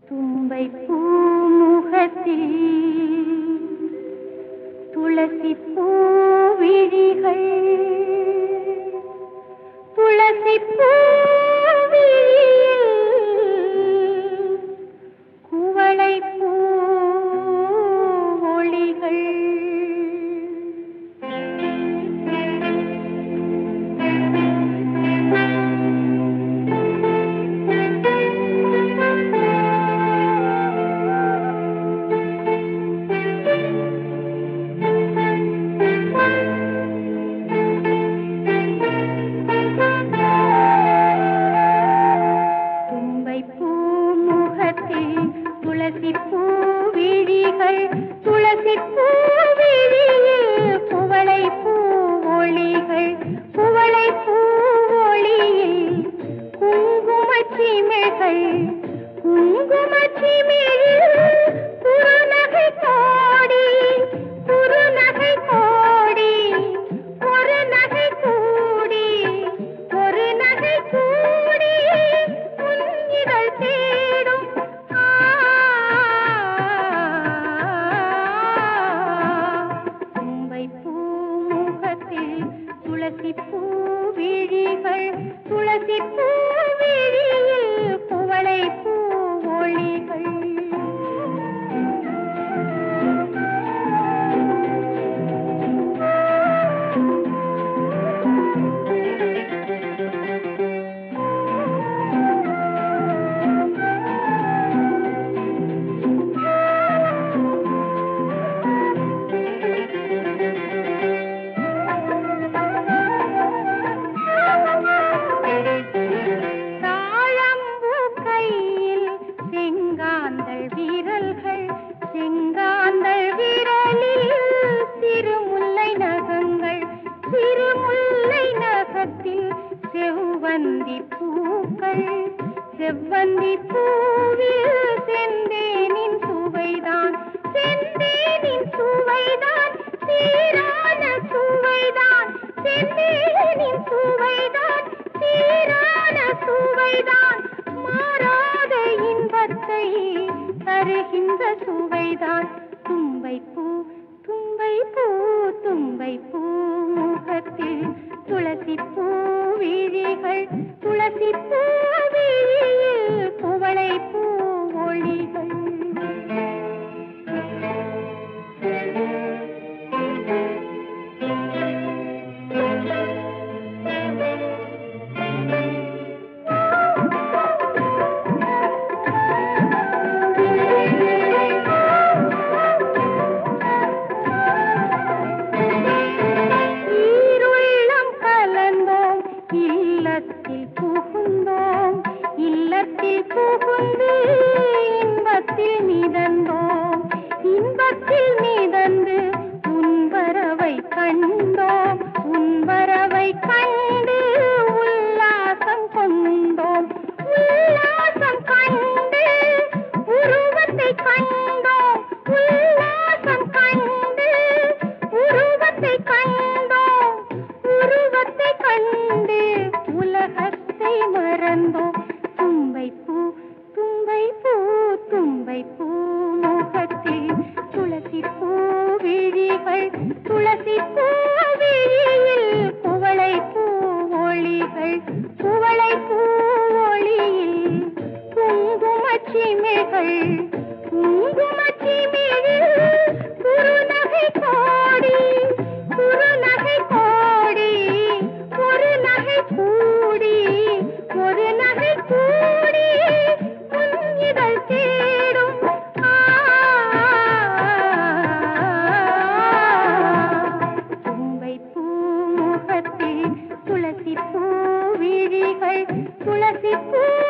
தும்பை பூமுகத்தில் துளசி பூவிழிகள் துளசி பூவிழியில் குவளை பூவொளிகள் தும்பை பூமுகத்தில் துளசி பூவிழிகள் துளசி பூவிழியில் குவளை பூவொளிகள் குவளை பூவொளியில் குங்குமச்சிமிழ்கள் குங்குமச்சிமிழில் குறுநகை கோடி குறுநகை கோடி ஒரு நகை கூடி ஒரு நகை கூடி உன்னிதழ் தேடும் ஆ, தும்பை பூமுகத்தில் துளசி பூவிழிகள் துளசி பூவிழியில் குவளை பூவொளிகள் தாழம்பூ கையில் செங்காந்தள் விரல்கள் செங்காந்தள் விரலில் சிறுமுல்லை நகங்கள் சிறுமுல்லை நகத்தில் செவ்வந்தி பூக்கள் செவ்வந்தி பூவில் செந்தேனின் சுவைதான் செந்தேனின் சுவைதான் சீரான சுவைதான் செந்தேனின் சுவைதான் சீரான சுவைதான் மாறாத இன்பத்தை தருகின்ற சுவைதான் தும்பை பூ தும்பை பூ தும்பை பூ முகத்தில் துளசி பூவிழிகள் துளசி பூவிழியில் குவளை பூவொளிகள் ஈருள்ளம் கலந்தோம் இல்லத்தில் புகுந்தோம் இல்லத்தில் புகுந்து இன்பத்தில் மிதந்தோம் இன்பத்தில் மிதந்து உன்பரவை கண்டோம் உன்பரவை கண்டு உல்லாசம் கொண்டோம் உல்லாசம் கண்டு உருவத்தை கண்டோம் உல்லாசம் கண்டு உருவத்தை கண்டோம் உருவத்தை கண்டு உலகத்தை மறந்தோம் தும்பை பூ தும்பை பூ தும்பை பூ முகத்தில் துளசி பூவிழிகள் துளசி பூவிழியில் குவளை பூவொளிகள் குவளை பூவொளியில் குங்குமச்சிமிழ்கள் குங்குமச்சிமிழில் குறுநகை கோடி குறுநகை கோடி ஒரு நகை கூடி ஒரு நகை கூடி உன் இதழ் தேடும் ஆ, தும்பை பூமுகத்தில் துளசி பூவிழிகள் துளசி பூ